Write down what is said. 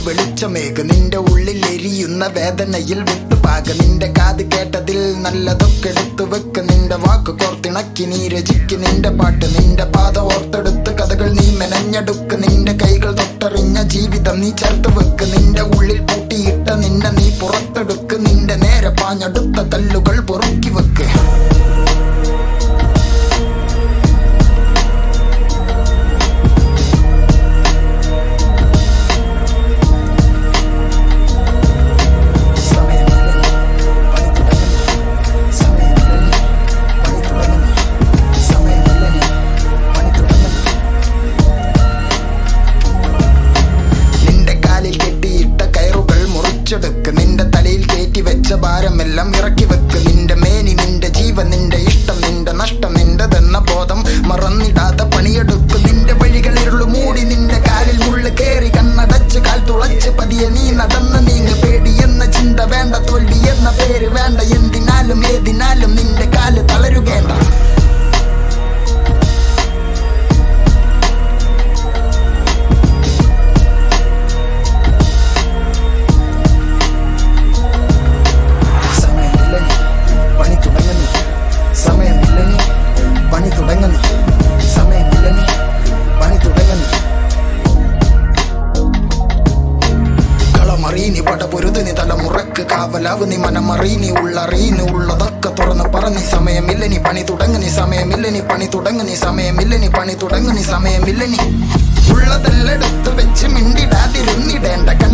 വെളിച്ചമേക് നിന്റെ ഉള്ളിൽ എരിയുന്ന വേദനയിൽ വിട്ടുപാക നിന്റെ കാത് കേട്ടതിൽ നല്ലതൊക്കെ എടുത്തു വെക്ക് നിന്റെ വാക്ക് കോർത്തിണക്കി നീ രചിക്ക് നിന്റെ പാട്ട് നിന്റെ പാത ഓർത്തെടുത്ത് കഥകൾ നീ മെനഞ്ഞെടുക്ക് നിന്റെ കൈകൾ തൊട്ടറിഞ്ഞ ജീവിതം നീ ചേർത്ത് വെക്ക് നിന്റെ ഉള്ളിൽ പൂട്ടിയിട്ട നിന്നെ നീ പുറത്തെടുക്ക് നിന്റെ നേരെ പാഞ്ഞടുത്ത കല്ലുകൾ പൊറുക്കി വെക്ക് സമയമില്ല പണി തുടങ്ങുന്നു സമയമില്ല പണി തുടങ്ങുന്നു സമയമില്ല പണി തുടങ്ങുന്നു നിന്റെ കാലിൽ കെട്ടിയിട്ട കയറുകൾ മുറിച്ചെടുക്ക് നിന്റെ തലയിൽ കയറ്റി വെച്ച ഭാരമെല്ലാം ഇറക്കി വെക്ക് നിന്റെ മേനി നിന്റെ ജീവൻ നിന്റെ ഇഷ്ടം നിന്റെ നഷ്ടം നിന്റെതെന്ന ബോധം മറന്നിടാതെ പണിയെടുക്ക് നിന്റെ വഴികളിരുളു മൂടി നിന്റെ കാലിൽ മുള്ളു കേറി കണ്ണടച്ച് കാൽ തുളച്ച് പതിയെ നീ നടന്ന് നീങ്ങ പേടി എന്ന ചിന്ത വേണ്ട തോൽവി എന്ന പേര് വേണ്ട എന്തിനാലും ഏതിനാലും നിന്റെ കാല് തളരുകേണ്ട സമയമില്ല നീ പണി തുടങ്ങുന്നു സമയമില്ല നീ പണി തുടങ്ങുന്നു സമയമില്ല നീ പണി തുടങ്ങുന്നു കളമറീനി പടപൊരുതിനി തലമുറക്ക് കാവലാവ് നീ മനമറീനി ഉള്ളറീനി ഉള്ളതൊക്കെ തുറന്ന് പറഞ്ഞ് സമയമില്ല നീ പണി തുടങ്ങുനി സമയമില്ല നീ പണി തുടങ്ങുനി സമയമില്ല നീ പണി തുടങ്ങുനി സമയമില്ല നീ ഉള്ളതെല്ലെടുത്ത് വെച്ച് മിണ്ടിടാതിരുന്നിടേണ്ട